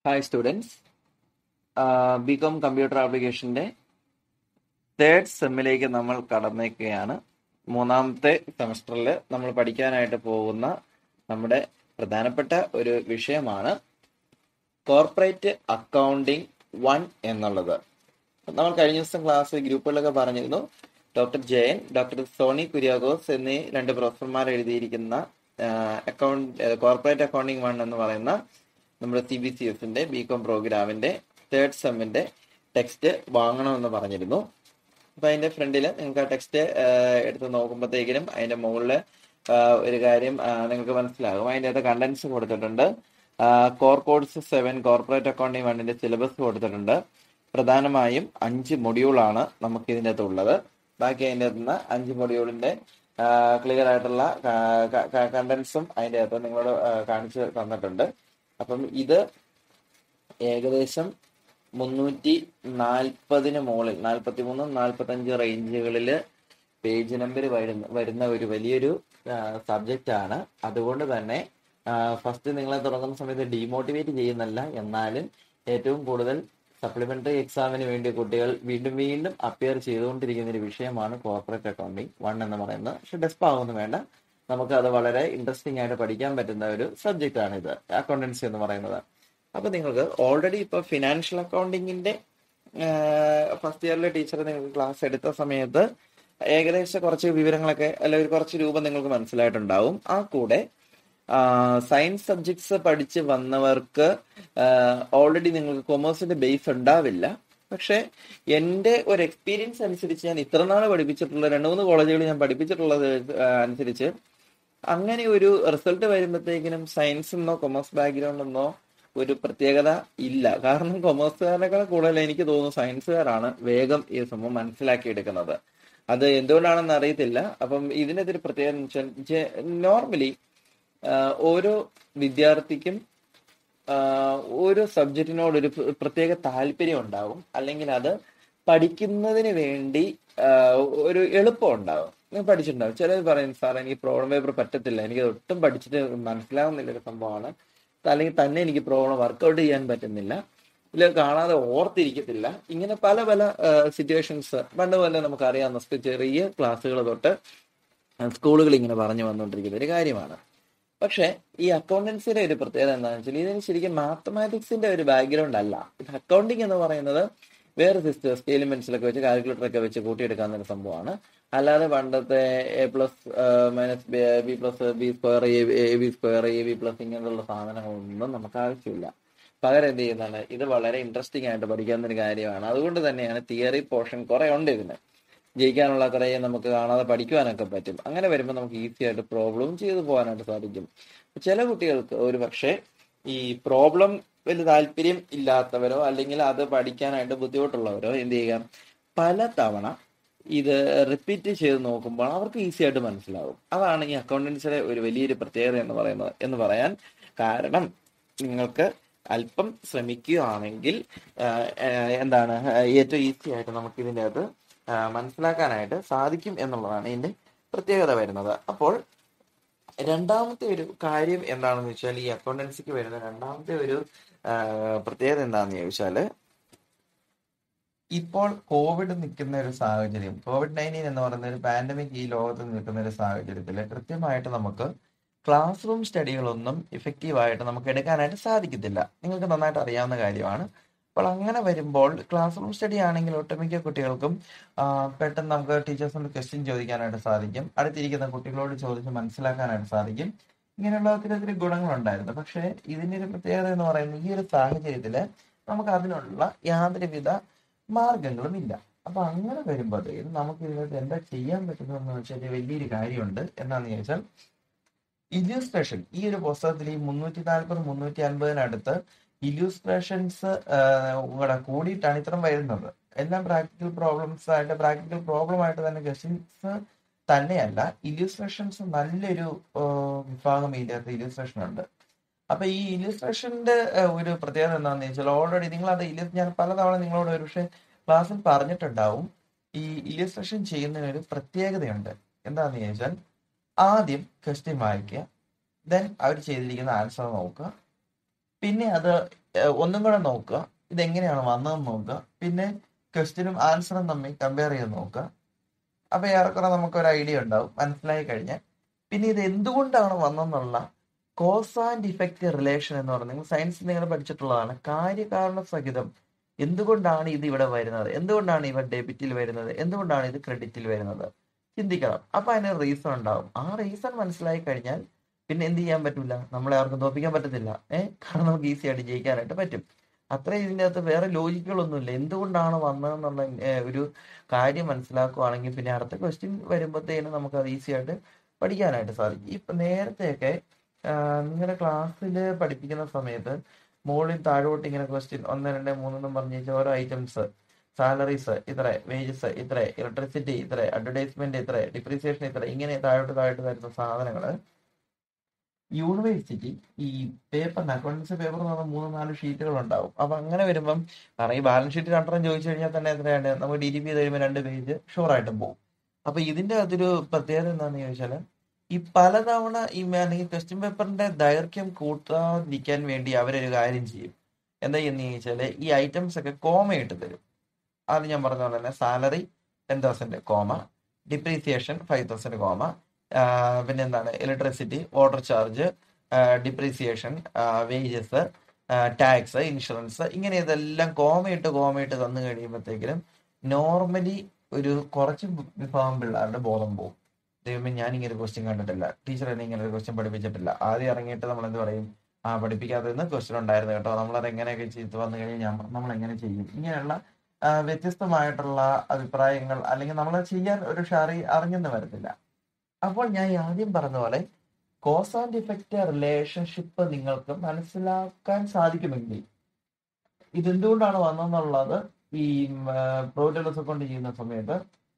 hi students B com computer ആപ്ലിക്കേഷൻ്റെ third സെമ്മിലേക്ക് നമ്മൾ കടന്നേക്കുകയാണ് മൂന്നാമത്തെ സെമസ്റ്ററിൽ നമ്മൾ പഠിക്കാനായിട്ട് പോകുന്ന നമ്മുടെ പ്രധാനപ്പെട്ട ഒരു വിഷയമാണ് കോർപ്പറേറ്റ് അക്കൗണ്ടിംഗ് വൺ എന്നുള്ളത് നമ്മൾ കഴിഞ്ഞ ദിവസം ക്ലാസ് ഗ്രൂപ്പുകളിലൊക്കെ പറഞ്ഞിരുന്നു ഡോക്ടർ ജയൻ ഡോക്ടർ സോണി കുര്യാഗോസ് എന്നീ രണ്ട് പ്രൊഫസർമാർ എഴുതിയിരിക്കുന്ന അക്കൗണ്ട് കോർപ്പറേറ്റ് അക്കൗണ്ടിംഗ് വൺ എന്ന് പറയുന്ന നമ്മുടെ സി ബി സി എസിന്റെ ബി കോം പ്രോഗ്രാമിന്റെ തേർഡ് സെമ്മിന്റെ ടെക്സ്റ്റ് വാങ്ങണമെന്ന് പറഞ്ഞിരുന്നു അപ്പൊ അതിന്റെ ഫ്രണ്ടിൽ നിങ്ങൾക്ക് ആ ടെക്സ്റ്റ് എടുത്ത് നോക്കുമ്പോഴത്തേക്കിനും അതിന്റെ മുകളിൽ ഒരു കാര്യം ആ, നിങ്ങൾക്ക് മനസ്സിലാകും അതിൻ്റെ അകത്ത് കണ്ടൻസ് കൊടുത്തിട്ടുണ്ട് core codes seven corporate accounting വണ്ണിന്റെ സിലബസ് കൊടുത്തിട്ടുണ്ട് പ്രധാനമായും അഞ്ച് മൊഡ്യൂളാണ് നമുക്ക് ഇതിൻ്റെ അകത്ത് ഉള്ളത് ബാക്കി അതിൻ്റെ അകത്ത് നിന്ന് അഞ്ച് മൊഡ്യൂളിന്റെ ക്ലിയർ ആയിട്ടുള്ള കണ്ടൻസും അതിൻ്റെ അകത്ത് നിങ്ങളോട് ആ, കാണിച്ച് തന്നിട്ടുണ്ട് അപ്പം ഇത് ഏകദേശം മുന്നൂറ്റി നാൽപ്പതിന് മുകളിൽ നാൽപ്പത്തി മൂന്ന് നാൽപ്പത്തഞ്ച് റേഞ്ചുകളിൽ പേജ് നമ്പർ വരുന്ന വരുന്ന ഒരു വലിയൊരു സബ്ജക്റ്റ് ആണ് അതുകൊണ്ട് തന്നെ ഫസ്റ്റ് നിങ്ങളെ തുടങ്ങുന്ന സമയത്ത് ഡീമോട്ടിവേറ്റ് ചെയ്യുന്നല്ല എന്നാലും ഏറ്റവും കൂടുതൽ സപ്ലിമെന്ററി എക്സാമിന് വേണ്ടി കുട്ടികൾ വീണ്ടും വീണ്ടും അപ്പിയർ ചെയ്തുകൊണ്ടിരിക്കുന്ന ഒരു വിഷയമാണ് കോർപ്പറേറ്റ് അക്കൗണ്ടിങ് വൺ എന്ന് പറയുന്നത് പക്ഷെ ഡെസ്പ് ആവുന്നു വേണ്ട നമുക്ക് അത് വളരെ ഇൻട്രസ്റ്റിംഗ് ആയിട്ട് പഠിക്കാൻ പറ്റുന്ന ഒരു സബ്ജക്റ്റ് ആണ് ഇത് അക്കൗണ്ടൻസി എന്ന് പറയുന്നത് അപ്പൊ നിങ്ങൾക്ക് ഓൾറെഡി ഇപ്പൊ ഫിനാൻഷ്യൽ അക്കൗണ്ടിങ്ങിന്റെ ഫസ്റ്റ് ഇയറിലെ ടീച്ചർ നിങ്ങൾക്ക് ക്ലാസ് എടുത്ത സമയത്ത് ഏകദേശം കുറച്ച് വിവരങ്ങളൊക്കെ അല്ലെങ്കിൽ കുറച്ച് രൂപം നിങ്ങൾക്ക് മനസ്സിലായിട്ടുണ്ടാവും ആ കൂടെ സയൻസ് സബ്ജക്ട്സ് പഠിച്ച് വന്നവർക്ക് ഓൾറെഡി നിങ്ങൾക്ക് കൊമേഴ്സിന്റെ ബേസ് ഉണ്ടാവില്ല പക്ഷെ എൻ്റെ ഒരു എക്സ്പീരിയൻസ് അനുസരിച്ച് ഞാൻ ഇത്ര നാൾ പഠിപ്പിച്ചിട്ടുള്ള രണ്ട് മൂന്ന് കോളേജുകളിൽ ഞാൻ പഠിപ്പിച്ചിട്ടുള്ളത് ആ, അനുസരിച്ച് അങ്ങനെ ഒരു റിസൾട്ട് വരുമ്പോഴത്തേക്കിനും സയൻസ് എന്നോ കൊമേഴ്സ് ബാക്ക്ഗ്രൗണ്ട് എന്നോ ഒരു പ്രത്യേകത ഇല്ല കാരണം കൊമേഴ്സുകാരനേക്കാൾ കൂടുതൽ എനിക്ക് തോന്നുന്നു സയൻസുകാരാണ് വേഗം ഈ സംഭവം മനസ്സിലാക്കിയെടുക്കുന്നത് അത് എന്തുകൊണ്ടാണെന്ന് അറിയത്തില്ല അപ്പം ഇതിനകത്തൊരു പ്രത്യേകത നോർമലി ഓരോ വിദ്യാർത്ഥിക്കും ആഹ് ഓരോ സബ്ജക്റ്റിനോട് ഒരു പ്ര- പ്രത്യേക താല്പര്യം ഉണ്ടാവും അല്ലെങ്കിൽ അത് പഠിക്കുന്നതിന് വേണ്ടി ആഹ് ഒരു എളുപ്പം ഉണ്ടാവും നിങ്ങൾ പഠിച്ചിട്ടുണ്ടാവും ചിലർ പറയും സാർ എനിക്ക് പ്രോബ്ലം പേപ്പർ പറ്റത്തില്ല എനിക്ക് ഒട്ടും പഠിച്ചിട്ട് മനസ്സിലാവുന്നില്ല ഒരു സംഭവമാണ് അല്ലെങ്കിൽ തന്നെ എനിക്ക് പ്രോബ്ലം വർക്കൗട്ട് ചെയ്യാൻ പറ്റുന്നില്ല ഇല്ല കാണാതെ ഓർത്തിരിക്കത്തില്ല ഇങ്ങനെ പല പല സിറ്റുവേഷൻസ് പണ്ട് പോലെ നമുക്ക് അറിയാവുന്ന സ്പെ- ചെറിയ ക്ലാസ്സുകൾ തൊട്ട് സ്കൂളുകൾ ഇങ്ങനെ പറഞ്ഞു വന്നുകൊണ്ടിരിക്കുന്ന ഒരു കാര്യമാണ് പക്ഷെ ഈ അക്കൗണ്ടൻസിയുടെ ഒരു പ്രത്യേകത എന്താണെന്ന് വെച്ചാൽ ഇതിന് ശരിക്കും മാത്തമാറ്റിക്സിന്റെ ഒരു ബാക്ക്ഗ്രൗണ്ട് അല്ല ഇത് അക്കൗണ്ടിങ് എന്ന് പറയുന്നത് വേറെ സിസ്റ്റം സ്കെയിലും പെൻസിലൊക്കെ വെച്ച് കാൽക്കുലേറ്റർ ഒക്കെ വെച്ച് കൂട്ടിയെടുക്കാവുന്ന ഒരു സംഭവമാണ് അല്ലാതെ പണ്ടത്തെ A plus minus B plus B square A B square A B plus ഇങ്ങനെയുള്ള സാധനങ്ങളൊന്നും നമുക്ക് ആവശ്യമില്ല പകരം എന്ത് ചെയ്യുന്നതാണ് ഇത് വളരെ ഇൻട്രസ്റ്റിംഗ് ആയിട്ട് പഠിക്കാവുന്ന ഒരു കാര്യമാണ് അതുകൊണ്ട് തന്നെയാണ് തിയറി പോർഷൻ കുറെ ഉണ്ട് ഇതിന് ജയിക്കാനുള്ള കുറേ നമുക്ക് കാണാതെ പഠിക്കുവാനൊക്കെ പറ്റും അങ്ങനെ വരുമ്പോൾ നമുക്ക് ഈസി ആയിട്ട് പ്രോബ്ലം ചെയ്തു പോകാനായിട്ട് സാധിക്കും ചില കുട്ടികൾക്ക് ഒരു പക്ഷേ ഈ പ്രോബ്ലം വലിയ താല്പര്യം ഇല്ലാത്തവരോ അല്ലെങ്കിൽ അത് പഠിക്കാനായിട്ട് ബുദ്ധിമുട്ടുള്ളവരോ എന്ത് ചെയ്യുക പല തവണ ഇത് റിപ്പീറ്റ് ചെയ്ത് നോക്കുമ്പോൾ അവർക്ക് ഈസി ആയിട്ട് മനസ്സിലാവും അതാണ് ഈ അക്കൗണ്ടൻസിയുടെ ഒരു വലിയൊരു പ്രത്യേകത എന്ന് പറയുന്നത് എന്ന് പറയാൻ കാരണം നിങ്ങൾക്ക് അല്പം ശ്രമിക്കുകയാണെങ്കിൽ ആഹ് ആഹ് എന്താണ് ആഹ് ഏറ്റവും ഈസി ആയിട്ട് നമുക്ക് ഇതിൻ്റെ അകത്ത് ആഹ് മനസ്സിലാക്കാനായിട്ട് സാധിക്കും എന്നുള്ളതാണ് ഇതിന്റെ പ്രത്യേകത വരുന്നത് അപ്പോൾ രണ്ടാമത്തെ ഒരു കാര്യം എന്താണെന്ന് വെച്ചാൽ ഈ അക്കൗണ്ടൻസിക്ക് വരുന്ന രണ്ടാമത്തെ ഒരു ആഹ് പ്രത്യേകത എന്താണെന്ന് ചോദിച്ചാല് ഇപ്പോൾ കോവിഡ് നിൽക്കുന്ന ഒരു സാഹചര്യം കോവിഡ് നയൻറ്റീൻ എന്ന് പറയുന്ന ഒരു പാൻഡമിക് ഈ ലോകത്ത് നിൽക്കുന്ന ഒരു സാഹചര്യത്തിൽ കൃത്യമായിട്ട് നമുക്ക് ക്ലാസ് റൂം സ്റ്റഡികളൊന്നും ഇഫക്റ്റീവായിട്ട് നമുക്ക് എടുക്കാനായിട്ട് സാധിക്കത്തില്ല നിങ്ങൾക്ക് നന്നായിട്ട് അറിയാവുന്ന കാര്യമാണ് അപ്പോൾ അങ്ങനെ വരുമ്പോൾ ക്ലാസ് റൂം സ്റ്റഡി ആണെങ്കിൽ ഒട്ടുമിക്ക കുട്ടികൾക്കും ആ, പെട്ടെന്ന് നമുക്ക് ടീച്ചേഴ്സിനോട് ക്വസ്റ്റ്യൻ ചോദിക്കാനായിട്ട് സാധിക്കും അടുത്തിരിക്കുന്ന കുട്ടികളോട് ചോദിച്ച് മനസ്സിലാക്കാനായിട്ട് സാധിക്കും ഇങ്ങനെയുള്ള ഒത്തിരി ഒത്തിരി ഗുണങ്ങളുണ്ടായിരുന്നു പക്ഷേ ഇതിന്റെ ഒരു പ്രത്യേകത എന്ന് പറയുന്നത് ഈ ഒരു സാഹചര്യത്തിൽ നമുക്ക് അതിനുള്ള യാതൊരുവിധ മാർഗങ്ങളും ഇല്ല അപ്പൊ അങ്ങനെ വരുമ്പോഴത്തേക്കും നമുക്ക് ഇതിനകത്ത് എന്താ ചെയ്യാൻ പറ്റുന്നതെന്ന് വെച്ചാൽ വലിയൊരു കാര്യമുണ്ട് എന്താണെന്ന് ചോദിച്ചാൽ ഇല്യൂസ്ട്രേഷൻ ഈ ഒരു പുസ്തകത്തിൽ ഈ മുന്നൂറ്റി നാൽപ്പത് മുന്നൂറ്റി അൻപതിനടുത്ത് ഇല്യൂസ്ട്രേഷൻസ് കൂടെ കൂടിയിട്ടാണ് ഇത്രയും വരുന്നത് എല്ലാം പ്രാക്ടിക്കൽ പ്രോബ്ലംസ് ആയിട്ട് പ്രാക്ടിക്കൽ പ്രോബ്ലം ആയിട്ട് തന്നെ ക്വസ്റ്റ്യൻസ് തന്നെയല്ല ഇല്യൂസ്ട്രേഷൻസ് നല്ലൊരു ആ, വിഭാഗം ഇതിൻ്റെ അകത്ത് ഇല്യൂസ്ട്രേഷൻ ഉണ്ട് അപ്പൊ ഈ ഇല്യൂസ്ട്രേഷന്റെ ഒരു പ്രത്യേകത എന്താണെന്ന് വെച്ചാൽ ഓൾറെഡി നിങ്ങൾ അത് ഇല്ലു ഞാൻ പലതവണ നിങ്ങളോട് ഒരു പക്ഷേ ക്ലാസ്സിൽ പറഞ്ഞിട്ടുണ്ടാവും ഈ ഇല്യൂസ്ട്രേഷൻ ചെയ്യുന്നതിന് ഒരു പ്രത്യേകതയുണ്ട് എന്താണെന്ന് ചോദിച്ചാൽ ആദ്യം ക്വസ്റ്റ്യൻ വായിക്കുക ദെൻ അവർ ചെയ്തിരിക്കുന്ന ആൻസർ നോക്കുക പിന്നെ അത് ഏഹ്, ഒന്നും കൂടെ നോക്കുക ഇതെങ്ങനെയാണ് വന്നതെന്ന് നോക്കുക പിന്നെ ക്വസ്റ്റ്യനും ആൻസറും തമ്മിൽ കമ്പയർ ചെയ്ത് നോക്കുക അപ്പൊ ഏറെക്കുറെ നമുക്ക് ഒരു ഐഡിയ ഉണ്ടാവും മനസ്സിലായി കഴിഞ്ഞാൽ പിന്നെ ഇത് എന്തുകൊണ്ടാണ് വന്നെന്നുള്ള കോസ് ആൻഡ് ഇഫക്റ്റ് റിലേഷൻ എന്ന് പറയുന്നത് നിങ്ങൾ സയൻസ് നിങ്ങൾ പഠിച്ചിട്ടുള്ളതാണ് കാര്യകാരണ സഹിതം എന്തുകൊണ്ടാണ് ഇത് ഇവിടെ വരുന്നത് എന്തുകൊണ്ടാണ് ഇവ ഡെബിറ്റിൽ വരുന്നത് എന്തുകൊണ്ടാണ് ഇത് ക്രെഡിറ്റിൽ വരുന്നത് ചിന്തിക്കണം അപ്പൊ അതിന് റീസൺ ഉണ്ടാവും ആ റീസൺ മനസ്സിലായി കഴിഞ്ഞാൽ പിന്നെ എന്ത് ചെയ്യാൻ പറ്റില്ല നമ്മളെ ആർക്കും തോപ്പിക്കാൻ പറ്റത്തില്ല ഏഹ് കാരണം നമുക്ക് ഈസി ആയിട്ട് ജയിക്കാനായിട്ട് പറ്റും അത്ര ഇതിൻ്റെ അകത്ത് വേറെ ലോജിക്കുകളൊന്നുമില്ല എന്തുകൊണ്ടാണ് വന്നതെന്നുള്ള ഏഹ്, ഒരു കാര്യം മനസ്സിലാക്കുവാണെങ്കിൽ പിന്നെ അടുത്ത ക്വസ്റ്റ്യൻ വരുമ്പോഴത്തേനും നമുക്ക് അത് ഈസി ആയിട്ട് പഠിക്കാനായിട്ട് സാധിക്കും ഇപ്പൊ നേരത്തെയൊക്കെ നിങ്ങളുടെ ക്ലാസ്സിൽ പഠിപ്പിക്കുന്ന സമയത്ത് മുകളിൽ താഴോട്ട് ഇങ്ങനെ ക്വസ്റ്റ്യൻ ഒന്ന് രണ്ട് മൂന്നെന്നും പറഞ്ഞ് വെച്ചാൽ ഓരോ ഐറ്റംസ് സാലറീസ് ഇത്ര വേജസ് ഇത്ര ഇലക്ട്രിസിറ്റി ഇത്ര അഡ്വർടൈസ്മെന്റ് ഇത്ര ഡിപ്രീസിയേഷൻ ഇത്ര ഇങ്ങനെ താഴോട്ട് താഴോട്ട് തരുന്ന സാധനങ്ങൾ യൂണിവേഴ്സിറ്റി ഈ പേപ്പറിന് അക്കൗണ്ടൻസി പേപ്പർ എന്ന് പറഞ്ഞാൽ മൂന്ന് നാല് ഷീറ്റുകൾ ഉണ്ടാവും അപ്പൊ അങ്ങനെ വരുമ്പം കാരണം ഈ ബാലൻസ് ഷീറ്റ് രണ്ടെണ്ണം ചോദിച്ചു കഴിഞ്ഞാൽ തന്നെ എത്രയാണ് നമുക്ക് ഡി ഡി പി തരുമ്പോൾ രണ്ട് പേജ് ഷുവർ ആയിട്ടും പോകും അപ്പൊ ഇതിന്റെ അതൊരു പ്രത്യേകത എന്താണെന്ന് ചോദിച്ചാൽ ഈ പലതവണ ഈ അല്ലെങ്കിൽ ക്വസ്റ്റ്യൻ പേപ്പറിന്റെ ദൈർഘ്യം കൂട്ടാതിരിക്കാൻ വേണ്ടി അവരൊരു കാര്യം ചെയ്യും എന്താ ചെയ്യുന്ന ചോദിച്ചാല് ഈ ഐറ്റംസ് ഒക്കെ കോമയിട്ട് തരും അത് ഞാൻ പറഞ്ഞ പോലെ തന്നെ salary ten thousand comma depreciation five thousand comma പിന്നെ എന്താണ് electricity water charge depreciation wages tax insurance ഇങ്ങനെ ഇതെല്ലാം കോമയിട്ട് കോമയിട്ട് തന്നു കഴിയുമ്പോഴത്തേക്കിനും നോർമലി ഒരു കുറച്ച് വിഭാഗം പിള്ളേരുടെ ബോധം പോകും ദൈവമേ ഞാൻ ഇങ്ങനെ ഒരു ക്വസ്റ്റ്യൻ കണ്ടിട്ടില്ല ടീച്ചർ എന്നെ ഇങ്ങനെ ഒരു ക്വസ്റ്റ്യൻ പഠിപ്പിച്ചിട്ടില്ല ആദ്യം ഇറങ്ങിയിട്ട് നമ്മൾ എന്ത് പറയും ആ പഠിപ്പിക്കാത്തതെന്ന് ക്വസ്റ്റ്യൻ ഉണ്ടായിരുന്നു കേട്ടോ നമ്മളത് എങ്ങനെയൊക്കെ ചെയ്ത് വന്നു കഴിഞ്ഞാൽ നമ്മൾ എങ്ങനെ ചെയ്യും ഇങ്ങനെയുള്ള ആ, വ്യത്യസ്തമായിട്ടുള്ള അഭിപ്രായങ്ങൾ അല്ലെങ്കിൽ നമ്മൾ ചെയ്യാൻ ഒരു ഷറി അറിഞ്ഞെന്ന് വരത്തില്ല അപ്പോൾ ഞാൻ ഈ ആദ്യം പറഞ്ഞ പോലെ കോസ് ആൻഡ് ഇഫക്റ്റ് റിലേഷൻഷിപ്പ് നിങ്ങൾക്ക് മനസ്സിലാക്കാൻ സാധിക്കുമെങ്കിൽ ഇതെന്തുകൊണ്ടാണ് വന്നെന്നുള്ളത് ഈ പ്രോജക്ട്സ് കൊണ്ട് ചെയ്യുന്ന സമയത്ത്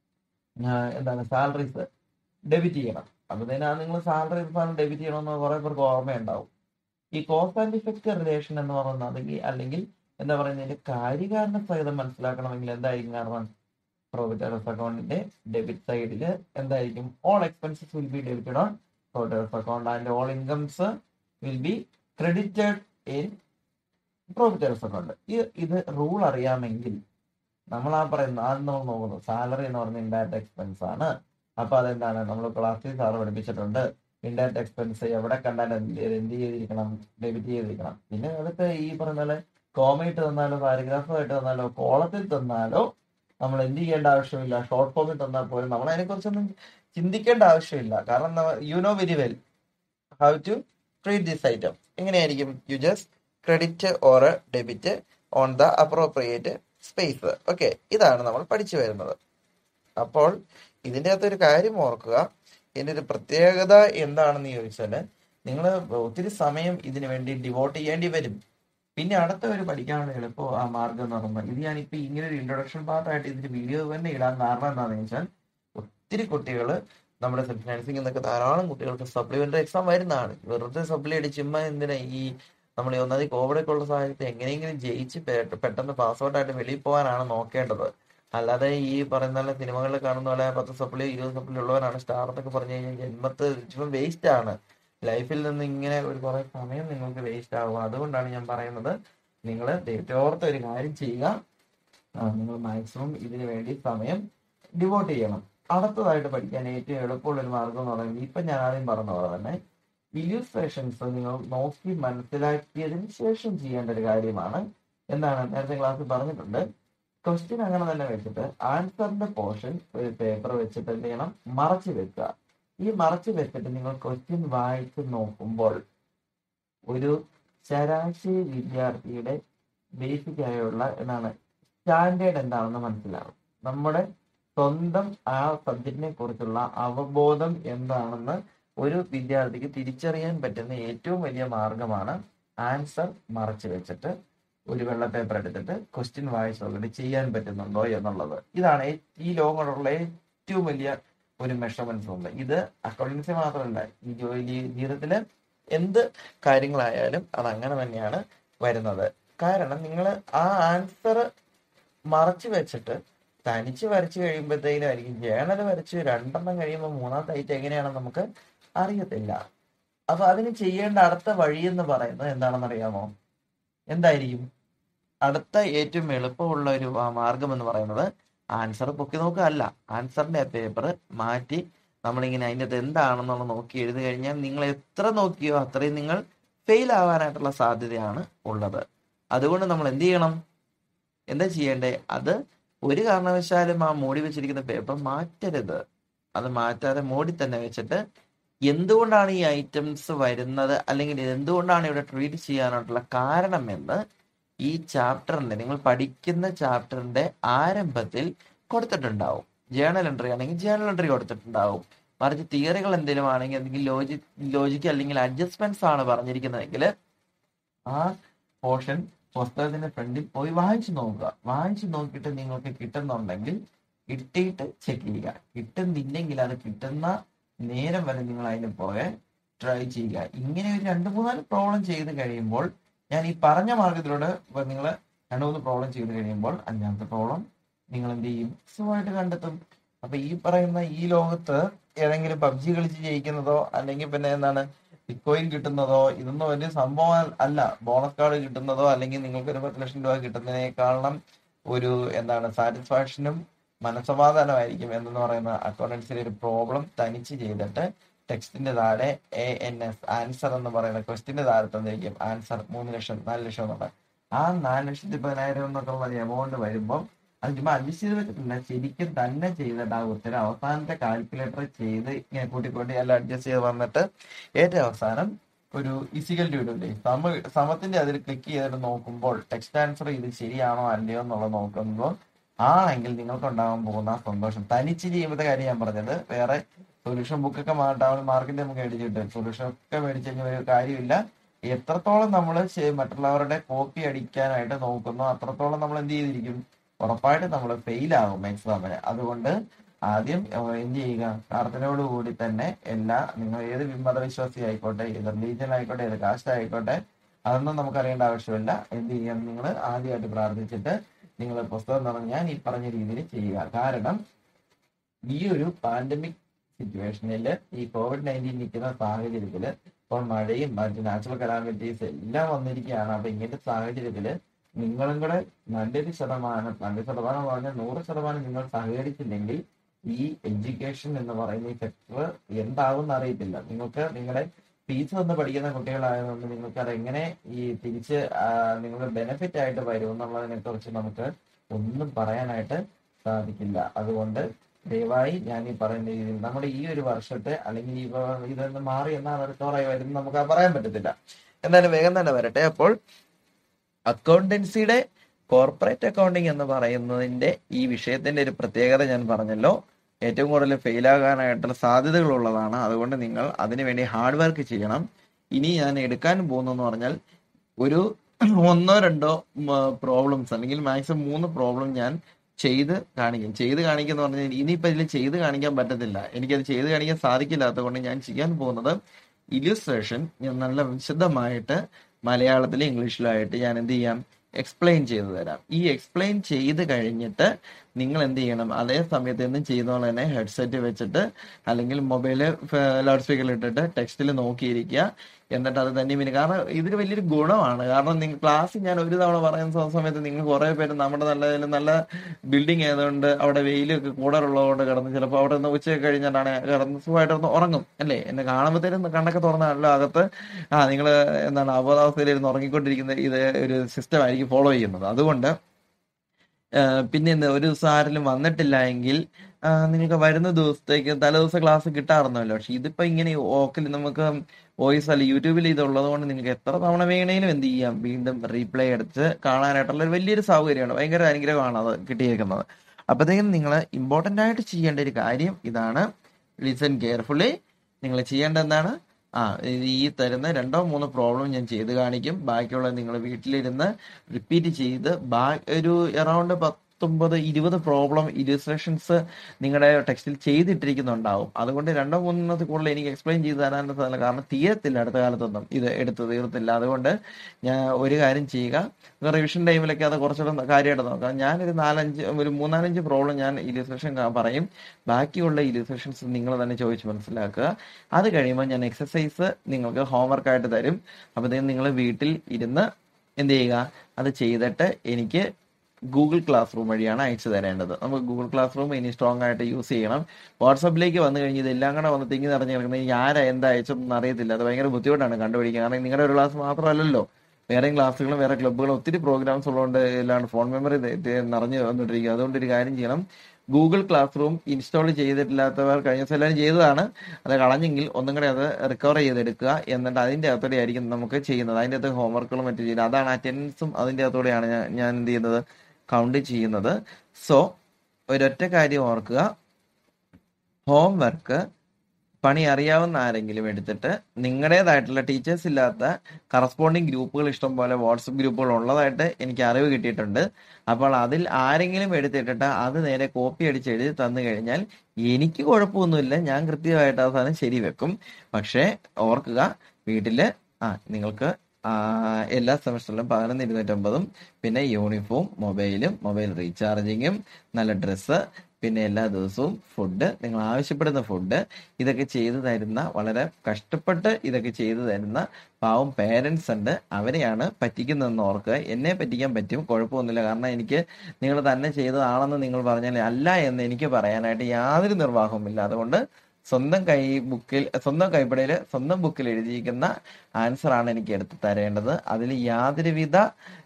ആ, എന്താണ് സാലറീസ് ഡെബിറ്റ് ചെയ്യണം അപ്പൊ നിങ്ങൾ സാലറി ഡെബിറ്റ് ചെയ്യണമെന്ന് കുറെ പേർക്ക് ഓർമ്മയുണ്ടാവും ഈ കോസ് ആൻഡ് ഇഫക്റ്റ് റിലേഷൻ എന്ന് പറയുന്നത് അല്ലെങ്കിൽ അല്ലെങ്കിൽ എന്താ പറയുന്നതിന്റെ കാര്യകാരണ സഹിതം മനസ്സിലാക്കണമെങ്കിൽ എന്തായിരിക്കും കാരണം പ്രോഫിറ്റ് അക്കൗണ്ടിന്റെ ഡെബിറ്റ് സൈഡിൽ എന്തായിരിക്കും all expenses will be debited on profit account and all incomes will be credited in profit account ഇത് റൂൾ അറിയാമെങ്കിൽ നമ്മൾ ആ പറയുന്ന ആദ്യം നമ്മൾ നോക്കുന്നു സാലറി എന്ന് പറഞ്ഞ ഇൻഡയറക്റ്റ് എക്സ്പെൻസ് ആണ് അപ്പൊ അതെന്താണ് നമ്മൾ ക്ലാസ്സിൽ സാറ് പഠിപ്പിച്ചിട്ടുണ്ട് ഇൻഡയറക്റ്റ് എക്സ്പെൻസ് എവിടെ കണ്ടാൽ എന്ത് എന്ത് ചെയ്തിരിക്കണം ഡെബിറ്റ് ചെയ്തിരിക്കണം പിന്നെ അതൊക്കെ ഈ പറഞ്ഞ പോലെ കോമയിട്ട് തന്നാലോ പാരഗ്രാഫായിട്ട് തന്നാലോ കോളത്തിൽ തന്നാലോ നമ്മൾ എന്ത് ചെയ്യേണ്ട ആവശ്യമില്ല ഷോർട്ട് ഫോമിൽ തന്നാൽ പോലും നമ്മൾ അതിനെക്കുറിച്ചൊന്നും ചിന്തിക്കേണ്ട ആവശ്യമില്ല കാരണം you know very well how to treat this item എങ്ങനെയായിരിക്കും you just credit or debit on the appropriate space okay ഇതാണ് നമ്മൾ പഠിച്ചു വരുന്നത് അപ്പോൾ ഇതിൻ്റെ അകത്തൊരു കാര്യം ഓർക്കുക ഇതിൻ്റെ ഒരു പ്രത്യേകത എന്താണെന്ന് ചോദിച്ചാൽ നിങ്ങൾ ഒത്തിരി സമയം ഇതിനു വേണ്ടി ഡിവോട്ട് ചെയ്യേണ്ടി വരും പിന്നെ അടുത്ത ഒരു പഠിക്കാനുള്ള എളുപ്പം ആ മാർഗം എന്ന് പറയുമ്പോൾ ഇത് ഞാനിപ്പോൾ ഇങ്ങനെ ഒരു ഇൻട്രൊഡക്ഷൻ പാർട്ടായിട്ട് ഇതിന്റെ വീഡിയോ തന്നെ ഇടാൻ കാരണം എന്താണെന്ന് വെച്ചാൽ ഒത്തിരി കുട്ടികൾ നമ്മുടെ സെൽഫ് നഴ്സിംഗ് എന്നൊക്കെ ധാരാളം കുട്ടികൾക്ക് സപ്ലിമെന്ററി എക്സാം വരുന്നതാണ് വെറുതെ സപ്ലി അടിച്ച് ചുമ്മാ എന്തിനാ ഈ നമ്മൾ ഈ ഒന്നാമത് കോവിഡ് ഒക്കെ ഉള്ള സാഹചര്യത്തിൽ എങ്ങനെയെങ്കിലും ജയിച്ച് പെ- പെട്ടെന്ന് പാസ് ഔട്ട് ആയിട്ട് വെളിയിൽ പോകാനാണ് നോക്കേണ്ടത് അല്ലാതെ ഈ പറയുന്ന പോലെ സിനിമകളിൽ കാണുന്ന പോലെ പത്ത് സപ്ലി ഇരുപത് സപ്ലി ഉള്ളവരാണ് സ്റ്റാർ എന്നൊക്കെ പറഞ്ഞു കഴിഞ്ഞാൽ ജന്മത്ത് ഇപ്പം വേസ്റ്റ് ആണ് ലൈഫിൽ നിന്ന് ഇങ്ങനെ ഒരു കുറെ സമയം നിങ്ങൾക്ക് വേസ്റ്റ് ആകും അതുകൊണ്ടാണ് ഞാൻ പറയുന്നത് നിങ്ങൾ ദൈവത്തോർത്ത് ഒരു കാര്യം ചെയ്യുക നിങ്ങൾ മാക്സിമം ഇതിനു വേണ്ടി സമയം ഡിവോട്ട് ചെയ്യണം അടുത്തതായിട്ട് പഠിക്കാൻ ഏറ്റവും എളുപ്പമുള്ള ഒരു മാർഗം എന്ന് പറയുന്നത് ഇപ്പൊ ഞാൻ ആദ്യം പറഞ്ഞ പോലെ തന്നെ ഇല്യൂസ്ട്രേഷൻസ് നിങ്ങൾ നോക്കി മനസ്സിലാക്കിയതിന് ശേഷം ചെയ്യേണ്ട ഒരു കാര്യമാണ് എന്താണ് നേരത്തെ ക്ലാസ്സിൽ പറഞ്ഞിട്ടുണ്ട് ക്വസ്റ്റ്യൻ അങ്ങനെ തന്നെ വെച്ചിട്ട് ആൻസറിന്റെ പോർഷൻ ഒരു പേപ്പർ വെച്ചിട്ട് എന്ത് ചെയ്യണം മറച്ചു വെക്കുക ഈ മറച്ചു വെച്ചിട്ട് നിങ്ങൾ ക്വസ്റ്റ്യൻ വായിച്ച് നോക്കുമ്പോൾ ഒരു ശരാശരി വിദ്യാർത്ഥിയുടെ ബേസിക് ആയുള്ള എന്താണ് സ്റ്റാൻഡേർഡ് എന്താണെന്ന് മനസ്സിലാവും നമ്മുടെ സ്വന്തം ആ സബ്ജക്റ്റിനെ കുറിച്ചുള്ള അവബോധം എന്താണെന്ന് ഒരു വിദ്യാർത്ഥിക്ക് തിരിച്ചറിയാൻ പറ്റുന്ന ഏറ്റവും വലിയ മാർഗമാണ് ആൻസർ മറച്ചു വെച്ചിട്ട് ഒരു വെള്ള പേപ്പർ എടുത്തിട്ട് ക്വസ്റ്റ്യൻ വായിച്ച് നോക്കിയിട്ട് ചെയ്യാൻ പറ്റുന്നുണ്ടോ എന്നുള്ളത് ഇതാണ് ഏ- ഈ ലോകമുള്ള ഏറ്റവും വലിയ ഒരു മെഷർമെന്റ്സ് ഉണ്ട് ഇത് അക്കൗണ്ടൻസി മാത്രമല്ല ഈ ജോലി ജീവിതത്തില് എന്ത് കാര്യങ്ങളായാലും അത് അങ്ങനെ തന്നെയാണ് വരുന്നത് കാരണം നിങ്ങൾ ആ ആൻസർ മറച്ചു വെച്ചിട്ട് തനിച്ച് വരച്ചു കഴിയുമ്പോഴത്തേനും ആയിരിക്കും ജേണൽ വരച്ച് രണ്ടെണ്ണം കഴിയുമ്പോൾ മൂന്നാമത്തെ ഐറ്റം എങ്ങനെയാണെന്ന് നമുക്ക് അറിയത്തില്ല അപ്പൊ അതിന് ചെയ്യേണ്ട അടുത്ത വഴി എന്ന് പറയുന്നത് എന്താണെന്ന് അറിയാമോ എന്തായിരിക്കും അടുത്ത ഏറ്റവും എളുപ്പമുള്ള ഒരു ആ, മാർഗം എന്ന് പറയുന്നത് ആൻസർ പൊക്കി നോക്കുക അല്ല ആൻസറിന്റെ പേപ്പർ മാറ്റി നമ്മളിങ്ങനെ അതിൻ്റെ അകത്ത് എന്താണെന്നുള്ളത് നോക്കി എഴുതി കഴിഞ്ഞാൽ നിങ്ങൾ എത്ര നോക്കിയോ അത്രയും നിങ്ങൾ ഫെയിൽ ആവാനായിട്ടുള്ള സാധ്യതയാണ് ഉള്ളത് അതുകൊണ്ട് നമ്മൾ എന്ത് ചെയ്യണം എന്താ ചെയ്യേണ്ടേ അത് ഒരു കാരണവശാലും ആ മൂടി വെച്ചിരിക്കുന്ന പേപ്പർ മാറ്റരുത് അത് മാറ്റാതെ മൂടി തന്നെ വെച്ചിട്ട് എന്തുകൊണ്ടാണ് ഈ ഐറ്റംസ് വരുന്നത് അല്ലെങ്കിൽ എന്തുകൊണ്ടാണ് ഇവിടെ ട്രീറ്റ് ചെയ്യാനായിട്ടുള്ള കാരണം എന്ന് ഈ ചാപ്റ്ററിന്റെ നിങ്ങൾ പഠിക്കുന്ന ചാപ്റ്ററിന്റെ ആരംഭത്തിൽ കൊടുത്തിട്ടുണ്ടാവും ജേണൽ എൻട്രി ആണെങ്കിൽ ജേണൽ എൻട്രി കൊടുത്തിട്ടുണ്ടാവും മറിച്ച് തിയറികൾ എന്തെങ്കിലും ആണെങ്കിൽ എന്തെങ്കിലും ലോജി ലോജിക്ക് അല്ലെങ്കിൽ അഡ്ജസ്റ്റ്മെന്റ്സ് ആണ് പറഞ്ഞിരിക്കുന്നതെങ്കിൽ ആ പോർഷൻ പുസ്തകത്തിന്റെ ഫ്രണ്ടിൽ പോയി വായിച്ചു നോക്കുക വായിച്ചു നോക്കിയിട്ട് നിങ്ങൾക്ക് കിട്ടുന്നുണ്ടെങ്കിൽ കിട്ടിയിട്ട് ചെക്ക് ചെയ്യുക കിട്ടുന്നില്ലെങ്കിൽ അത് കിട്ടുന്ന നേരം വരെ നിങ്ങൾ അതിന് പുറകെ ട്രൈ ചെയ്യുക ഇങ്ങനെ ഒരു രണ്ട് മൂന്നാല് പ്രോബ്ലം ചെയ്ത് കഴിയുമ്പോൾ ഞാൻ ഈ പറഞ്ഞ മാർഗത്തിലൂടെ നിങ്ങൾ രണ്ട് മൂന്ന് പ്രോബ്ലം ചെയ്ത് കഴിയുമ്പോൾ അഞ്ചാമത്തെ പ്രോബ്ലം നിങ്ങൾ എന്ത് ചെയ്യും സുഖമായിട്ട് കണ്ടെത്തും അപ്പൊ ഈ പറയുന്ന ഈ ലോകത്ത് ഏതെങ്കിലും പബ്ജി കളിച്ച് ജയിക്കുന്നതോ അല്ലെങ്കിൽ പിന്നെ എന്താണ് ബിറ്റ്കോയിൻ കിട്ടുന്നതോ ഇതൊന്നും വലിയ സംഭവം അല്ല ബോണസ് കാർഡ് കിട്ടുന്നതോ അല്ലെങ്കിൽ നിങ്ങൾക്ക് ഒരു പത്ത് ലക്ഷം രൂപ കിട്ടുന്നതിനേക്കാളും ഒരു എന്താണ് സാറ്റിസ്ഫാക്ഷനും മനസ്സമാധാനമായിരിക്കും എന്ന് പറയുന്ന അക്കൗണ്ടൻസിലെ ഒരു പ്രോബ്ലം തനിച്ച് ചെയ്തിട്ട് ടെക്സ്റ്റിന്റെ താഴെ എ എൻ എസ് ആൻസർ എന്ന് പറയുന്ന ക്വസ്റ്റിന്റെ താഴെ തന്നിരിക്കും ആൻസർ മൂന്ന് ലക്ഷം നാല് ലക്ഷം എന്നുള്ള ആ നാല് ലക്ഷത്തി പതിനായിരം എന്നൊക്കെ ഉള്ള എമൗണ്ട് വരുമ്പോൾ അത് ചുമ്മാ അഡ്ജസ്റ്റ് ചെയ്ത് വെച്ചിട്ടില്ല ശരിക്കും തന്നെ ചെയ്തിട്ട് ആ ഉത്തരം അവസാനത്തെ കാൽക്കുലേറ്റർ ചെയ്ത് ഇങ്ങനെ കൂട്ടിക്കൂട്ടി എല്ലാം അഡ്ജസ്റ്റ് ചെയ്ത് വന്നിട്ട് ഏറ്റവും അവസാനം ഒരു ഇസിക്കൽ ടു ഇടൂലേ സമ സമത്തിന്റെ അതിൽ ക്ലിക്ക് ചെയ്തിട്ട് നോക്കുമ്പോൾ ടെക്സ്റ്റ് ആൻസർ ഇത് ശരിയാണോ അല്ലയോ എന്നുള്ളത് നോക്കുമ്പോൾ ആണെങ്കിൽ നിങ്ങൾക്ക് ഉണ്ടാകാൻ പോകുന്ന ആ സന്തോഷം തനിച്ച് ചെയ്യുമ്പോഴത്തെ കാര്യം ഞാൻ പറഞ്ഞത് വേറെ സൊല്യൂഷൻ ബുക്കൊക്കെ മാറ്റാൻ മാർക്കിന്റെ നമുക്ക് മേടിച്ചിട്ട് സൊല്യൂഷൻ ഒക്കെ മേടിച്ചു കഴിഞ്ഞാൽ ഒരു കാര്യമില്ല എത്രത്തോളം നമ്മൾ മറ്റുള്ളവരുടെ കോപ്പി അടിക്കാനായിട്ട് നോക്കുന്നോ അത്രത്തോളം നമ്മൾ എന്ത് ചെയ്തിരിക്കും ഉറപ്പായിട്ട് നമ്മൾ ഫെയിൽ ആകും എക്സാമിന് അതുകൊണ്ട് ആദ്യം ഏഹ്, എന്ത് ചെയ്യുക പ്രാർത്ഥനയോടുകൂടി തന്നെ എല്ലാ നിങ്ങൾ ഏത് മതവിശ്വാസി ആയിക്കോട്ടെ ഏത് റിലീജിയൻ ആയിക്കോട്ടെ ഏത് കാസ്റ്റ് ആയിക്കോട്ടെ അതൊന്നും നമുക്ക് അറിയേണ്ട ആവശ്യമില്ല എന്ത് ചെയ്യാം നിങ്ങൾ ആദ്യമായിട്ട് പ്രാർത്ഥിച്ചിട്ട് നിങ്ങൾ പുസ്തകം തുറന്ന് ഞാൻ ഈ പറഞ്ഞ രീതിയിൽ ചെയ്യുക കാരണം ഈ ഒരു പാൻഡമിക് സിറ്റുവേഷനിൽ ഈ കോവിഡ് നയൻറ്റീൻ നിൽക്കുന്ന സാഹചര്യത്തിൽ ഇപ്പോൾ മഴയും മറ്റ് നാച്ചുറൽ കലാമിറ്റീസ് എല്ലാം വന്നിരിക്കുകയാണ് അപ്പൊ ഇങ്ങനത്തെ സാഹചര്യത്തിൽ നിങ്ങളും കൂടെ നല്ലൊരു ശതമാനം നല്ലൊരു ശതമാനം എന്ന് പറഞ്ഞാൽ നൂറ് ശതമാനം നിങ്ങൾ സഹകരിച്ചില്ലെങ്കിൽ ഈ എഡ്യൂക്കേഷൻ എന്ന് പറയുന്ന ഈ സെക്ടർ എന്താവും അറിയത്തില്ല നിങ്ങൾക്ക് നിങ്ങളുടെ ഫീസ് വന്ന് പഠിക്കുന്ന കുട്ടികളായതുകൊണ്ട് നിങ്ങൾക്ക് അതെങ്ങനെ ഈ തിരിച്ച് നിങ്ങൾക്ക് ബെനിഫിറ്റ് ആയിട്ട് വരും എന്നുള്ളതിനെ കുറിച്ച് നമുക്ക് ഒന്നും പറയാനായിട്ട് സാധിക്കില്ല അതുകൊണ്ട് ദയവായി ഞാൻ ഈ പറയുന്ന രീതിയിൽ നമ്മുടെ ഈ ഒരു വർഷത്തെ അല്ലെങ്കിൽ ഈ വ- ഇതൊന്ന് മാറി എന്നാണ് അടുത്തോറായി വരുന്നത് നമുക്ക് അത് പറയാൻ പറ്റത്തില്ല എന്തായാലും വേഗം തന്നെ വരട്ടെ അപ്പോൾ അക്കൗണ്ടൻസിയുടെ കോർപ്പറേറ്റ് അക്കൗണ്ടിങ് എന്ന് പറയുന്നതിന്റെ ഈ വിഷയത്തിന്റെ ഒരു പ്രത്യേകത ഞാൻ പറഞ്ഞല്ലോ ഏറ്റവും കൂടുതൽ ഫെയിൽ ആകാനായിട്ടുള്ള സാധ്യതകൾ ഉള്ളതാണ് അതുകൊണ്ട് നിങ്ങൾ അതിനുവേണ്ടി ഹാർഡ് വർക്ക് ചെയ്യണം ഇനി ഞാൻ എടുക്കാൻ പോകുന്നതെന്ന് പറഞ്ഞാൽ ഒരു ഒന്നോ രണ്ടോ പ്രോബ്ലംസ് അല്ലെങ്കിൽ മാക്സിമം മൂന്ന് പ്രോബ്ലം ഞാൻ ചെയ്ത് കാണിക്കും ചെയ്ത് കാണിക്കുന്ന പറഞ്ഞാൽ ഇനിയിപ്പോ ഇതിൽ ചെയ്ത് കാണിക്കാൻ പറ്റത്തില്ല എനിക്കത് ചെയ്ത് കാണിക്കാൻ സാധിക്കില്ലാത്തത് കൊണ്ട് ഞാൻ ചെയ്യാൻ പോകുന്നത് ഇല്ലുസ്ട്രേഷൻ ഞാൻ നല്ല വിശദമായിട്ട് മലയാളത്തിലും ഇംഗ്ലീഷിലായിട്ട് ഞാൻ എന്ത് ചെയ്യാം എക്സ്പ്ലെയിൻ ചെയ്തു തരാം ഈ എക്സ്പ്ലെയിൻ ചെയ്ത് കഴിഞ്ഞിട്ട് നിങ്ങൾ എന്ത് ചെയ്യണം അതേ സമയത്ത് എന്നും ചെയ്യുന്ന പോലെ തന്നെ ഹെഡ്സെറ്റ് വെച്ചിട്ട് അല്ലെങ്കിൽ മൊബൈല് ലൗഡ് സ്പീക്കറിൽ ഇട്ടിട്ട് ടെക്സ്റ്റിൽ നോക്കിയിരിക്കുക എന്നിട്ട് അത് തന്നെ പിന്നെ കാരണം ഇതിന് വലിയൊരു ഗുണമാണ് കാരണം നിങ്ങൾ ക്ലാസ് ഞാൻ ഒരു തവണ പറയുന്ന സ- സമയത്ത് നിങ്ങൾ കുറെ പേര് നമ്മുടെ നല്ല നല്ല ബിൽഡിംഗ് ആയതുകൊണ്ട് അവിടെ വെയിലൊക്കെ കൂടുതലുള്ളതുകൊണ്ട് കിടന്ന് ചിലപ്പോൾ അവിടെ നിന്ന് ഉച്ചയൊക്കെ കഴിഞ്ഞിട്ടാണ് കിടന്ന് സുഖമായിട്ട് ഒന്ന് ഉറങ്ങും അല്ലേ എന്നെ കാണുമ്പോഴത്തേനും കണ്ണൊക്കെ തുറന്നാണല്ലോ അകത്ത് ആ നിങ്ങൾ എന്താണ് അബോധാവസ്ഥയിലിരുന്ന് ഉറങ്ങിക്കൊണ്ടിരിക്കുന്ന ഇത് ഒരു സിസ്റ്റം ആയിരിക്കും ഫോളോ ചെയ്യുന്നത് അതുകൊണ്ട് ആഹ് പിന്നെ എന്ത് ഒരു ദിവസം ആരെങ്കിലും വന്നിട്ടില്ല എങ്കിൽ ആഹ് നിങ്ങൾക്ക് വരുന്ന ദിവസത്തേക്ക് തലേദിവസം ക്ലാസ് കിട്ടാറുണ്ടല്ലോ പക്ഷെ ഇതിപ്പോ ഇങ്ങനെ ഓക്കിൽ നമുക്ക് വോയിസ് അല്ല യൂട്യൂബിൽ ഇതുള്ളത് കൊണ്ട് നിങ്ങൾക്ക് എത്ര തവണ വേണേലും എന്ത് ചെയ്യാം വീണ്ടും റീപ്ലേ എടുത്ത് കാണാനായിട്ടുള്ള ഒരു വലിയൊരു സൗകര്യമാണ് ഭയങ്കര അനുഗ്രഹമാണ് അത് കിട്ടിയിരിക്കുന്നത് അപ്പോഴത്തേക്കും നിങ്ങൾ ഇമ്പോർട്ടന്റ് ആയിട്ട് ചെയ്യേണ്ട ഒരു കാര്യം ഇതാണ് ലിസൺ കെയർഫുള്ളി നിങ്ങൾ ചെയ്യേണ്ട എന്താണ് ആ ഇത് ഈ തരുന്ന രണ്ടോ മൂന്നോ പ്രോബ്ലം ഞാൻ ചെയ്ത് കാണിക്കും ബാക്കിയുള്ള നിങ്ങൾ വീട്ടിലിരുന്ന് റിപ്പീറ്റ് ചെയ്ത് ബാ ഒരു അറൗണ്ട് പത്തൊമ്പത് ഇരുപത് പ്രോബ്ലം ഇലിസ്ട്രേഷൻസ് നിങ്ങളുടെ ടെക്സ്റ്റിൽ ചെയ്തിട്ടിരിക്കുന്നുണ്ടാവും അതുകൊണ്ട് രണ്ടോ മൂന്നെണ്ണത്തിൽ കൂടുതൽ എനിക്ക് എക്സ്പ്ലെയിൻ ചെയ്ത് തരാനുള്ള സാധനം കാരണം തീരത്തില്ല അടുത്ത കാലത്തൊന്നും ഇത് എടുത്ത് തീർത്തില്ല അതുകൊണ്ട് ഞാൻ ഒരു കാര്യം ചെയ്യുക റിവിഷൻ ടൈമിലൊക്കെ അത് കുറച്ചുകൂടെ കാര്യമായിട്ട് നോക്കാം ഞാനൊരു നാലഞ്ച് ഒരു മൂന്നാലഞ്ച് പ്രോബ്ലം ഞാൻ ഇലിസ്ട്രേഷൻ പറയും ബാക്കിയുള്ള ഇലിസ്ട്രേഷൻസ് നിങ്ങൾ തന്നെ ചോദിച്ച് മനസ്സിലാക്കുക അത് കഴിയുമ്പോൾ ഞാൻ എക്സസൈസ് നിങ്ങൾക്ക് ഹോംവർക്ക് ആയിട്ട് തരും അപ്പോഴത്തേക്കും നിങ്ങൾ വീട്ടിൽ ഇരുന്ന് എന്ത് ചെയ്യുക അത് ചെയ്തിട്ട് എനിക്ക് ഗൂഗിൾ ക്ലാസ് റൂം വഴിയാണ് അയച്ചു തരേണ്ടത് നമുക്ക് ഗൂഗിൾ ക്ലാസ് റൂം ഇനി സ്ട്രോങ് ആയിട്ട് യൂസ് ചെയ്യണം വാട്സപ്പിലേക്ക് വന്നു കഴിഞ്ഞ് ഇതെല്ലാം കൂടെ വന്ന് തിങ്ങി നിറഞ്ഞു കിടക്കുന്നത് ഇനി ആരാ എന്താ അയച്ചതെന്ന് അറിയത്തില്ല അത് ഭയങ്കര ബുദ്ധിമുട്ടാണ് കണ്ടുപിടിക്കുക കാരണം നിങ്ങളുടെ ഒരു ക്ലാസ് മാത്രമല്ലല്ലോ വേറെ ക്ലാസ്സുകളും വേറെ ക്ലബ്ബുകളും ഒത്തിരി പ്രോഗ്രാംസ് ഉള്ളതുകൊണ്ട് എല്ലാം ഫോൺ മെമ്മറി നിറഞ്ഞു വന്നിട്ടിരിക്കുക അതുകൊണ്ട് ഒരു കാര്യം ചെയ്യണം ഗൂഗിൾ ക്ലാസ് റൂം ഇൻസ്റ്റാൾ ചെയ്തിട്ടില്ലാത്തവർ കഴിഞ്ഞ ദിവസം എല്ലാവരും ചെയ്തതാണ് അത് കളഞ്ഞെങ്കിൽ ഒന്നും കൂടെ അത് റിക്കവർ ചെയ്തെടുക്കുക എന്നിട്ട് അതിന്റെ അകത്തോടെ ആയിരിക്കും നമുക്ക് ചെയ്യുന്നത് അതിന്റെ അകത്ത് ഹോംവർക്കുകളും മറ്റും ചെയ്യുന്നത് അതാണ് അറ്റൻഡൻസും അതിന്റെ അകത്തോടെയാണ് ഞാൻ ഞാൻ എന്ത് ചെയ്യുന്നത് കൗണ്ട് ചെയ്യുന്നത് സോ ഒരൊറ്റ കാര്യം ഓർക്കുക ഹോംവർക്ക് പണി അറിയാവുന്ന ആരെങ്കിലും എടുത്തിട്ട് നിങ്ങളുടേതായിട്ടുള്ള ടീച്ചേഴ്സ് ഇല്ലാത്ത കറസ്പോണ്ടിങ് ഗ്രൂപ്പുകൾ ഇഷ്ടം പോലെ വാട്സപ്പ് ഗ്രൂപ്പുകൾ ഉള്ളതായിട്ട് എനിക്ക് അറിവ് കിട്ടിയിട്ടുണ്ട് അപ്പോൾ അതിൽ ആരെങ്കിലും എടുത്തിട്ടിട്ട് അത് നേരെ കോപ്പി അടിച്ച് എഴുതി തന്നു കഴിഞ്ഞാൽ എനിക്ക് കുഴപ്പമൊന്നുമില്ല ഞാൻ കൃത്യമായിട്ട് ആ സാധനം ശരിവെക്കും പക്ഷേ ഓർക്കുക വീട്ടില് ആ നിങ്ങൾക്ക് ആ, എല്ലാ സെമസ്റ്ററിലും പതിനൊന്ന് ഇരുന്നൂറ്റമ്പതും പിന്നെ യൂണിഫോം മൊബൈലും മൊബൈൽ റീചാർജിങ്ങും നല്ല ഡ്രസ്സ് പിന്നെ എല്ലാ ദിവസവും ഫുഡ് നിങ്ങൾ ആവശ്യപ്പെടുന്ന ഫുഡ് ഇതൊക്കെ ചെയ്തു തരുന്ന വളരെ കഷ്ടപ്പെട്ട് ഇതൊക്കെ ചെയ്തു തരുന്ന പാവം പേരൻസ് ഉണ്ട് അവരെയാണ് പറ്റിക്കുന്നതെന്ന് ഓർക്കുക എന്നെ പറ്റിക്കാൻ പറ്റും കുഴപ്പമൊന്നുമില്ല കാരണം എനിക്ക് നിങ്ങൾ തന്നെ ചെയ്തതാണെന്ന് നിങ്ങൾ പറഞ്ഞാൽ അല്ല എന്ന് എനിക്ക് പറയാനായിട്ട് യാതൊരു നിർവാഹവുമില്ല അതുകൊണ്ട് സ്വന്തം കൈ ബുക്കിൽ സ്വന്തം കൈപ്പടയിൽ സ്വന്തം ബുക്കിൽ എഴുതിയിരിക്കുന്ന ആൻസർ ആണ് എനിക്ക് എടുത്തു തരേണ്ടത് അതിൽ യാതൊരുവിധ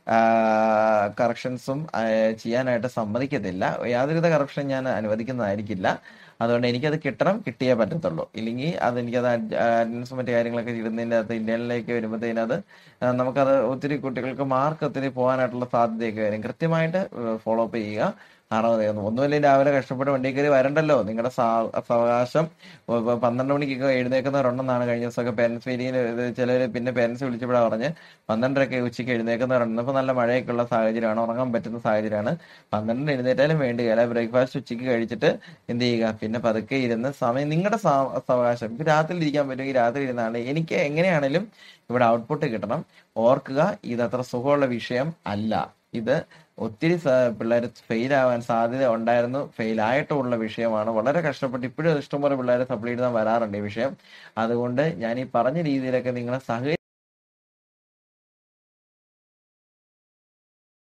കറക്ഷൻസും ചെയ്യാനായിട്ട് സമ്മതിക്കത്തില്ല യാതൊരുവിധ കറക്ഷൻ ഞാൻ അനുവദിക്കുന്നതായിരിക്കില്ല അതുകൊണ്ട് എനിക്കത് കിട്ടണം കിട്ടിയേ പറ്റത്തുള്ളൂ ഇല്ലെങ്കിൽ അത് എനിക്കത് അറ്റൻഡൻസ് മറ്റു കാര്യങ്ങളൊക്കെ ഇടുന്നതിൻ്റെ അകത്ത് ഇന്ത്യയിലേക്ക് വരുമ്പോഴത്തേനും അത് ആ, നമുക്കത് ഒത്തിരി കുട്ടികൾക്ക് മാർക്ക് ഒത്തിരി പോകാനായിട്ടുള്ള സാധ്യതയൊക്കെ വരും കൃത്യമായിട്ട് ഫോളോ അപ്പ് ചെയ്യുക കാരണം ഒന്നുമില്ലെങ്കിൽ രാവിലെ കഷ്ടപ്പെട്ട് വണ്ടി കയറി വരണ്ടല്ലോ നിങ്ങളുടെ സാ- അവകാശം ഇപ്പൊ- ഇപ്പൊ പന്ത്രണ്ട് മണിക്കൊക്കെ എഴുന്നേക്കുന്നവരുണ്ടെന്നാണ് കഴിഞ്ഞ ദിവസമൊക്കെ പേരൻസ് മീറ്റിംഗിൽ ചിലർ പിന്നെ പേരൻസ് വിളിച്ചപ്പോഴാണ് പറഞ്ഞ് പന്ത്രണ്ടരക്ക് ഉച്ചയ്ക്ക് എഴുന്നേക്കുന്നവരുണ്ട് ഇപ്പൊ നല്ല മഴയൊക്കെ ഉള്ള സാഹചര്യമാണ് ഉറങ്ങാൻ പറ്റുന്ന സാഹചര്യമാണ് പന്ത്രണ്ടിന് എഴുന്നേറ്റാലും വേണ്ടിയില്ല ബ്രേക്ക്ഫാസ്റ്റ് ഉച്ചയ്ക്ക് കഴിച്ചിട്ട് എന്ത് ചെയ്യുക പിന്നെ പതുക്കെ ഇരുന്ന് സമയം നിങ്ങളുടെ അവകാശം ഇപ്പൊ രാത്രി ഇരിക്കാൻ പറ്റുമെങ്കിൽ രാത്രി ഇരുന്നാണ് എനിക്ക് എങ്ങനെയാണെങ്കിലും ഇവിടെ ഔട്ട്പുട്ട് കിട്ടണം ഓർക്കുക ഇത് അത്ര സുഖമുള്ള വിഷയം അല്ല ഇത് ഒത്തിരി പിള്ളേർ ഫെയിൽ ആവാൻ സാധ്യത ഉണ്ടായിരുന്നു ഫെയിൽ ആയിട്ടുള്ള വിഷയമാണ് വളരെ കഷ്ടപ്പെട്ട് ഇപ്പോഴും ഇഷ്ടംപോലെ പിള്ളേരെ സപ്ലൈ എഴുതാൻ വരാറുണ്ട് ഈ വിഷയം അതുകൊണ്ട് ഞാൻ ഈ പറഞ്ഞ രീതിയിലൊക്കെ നിങ്ങളെ സഹകരിച്ച്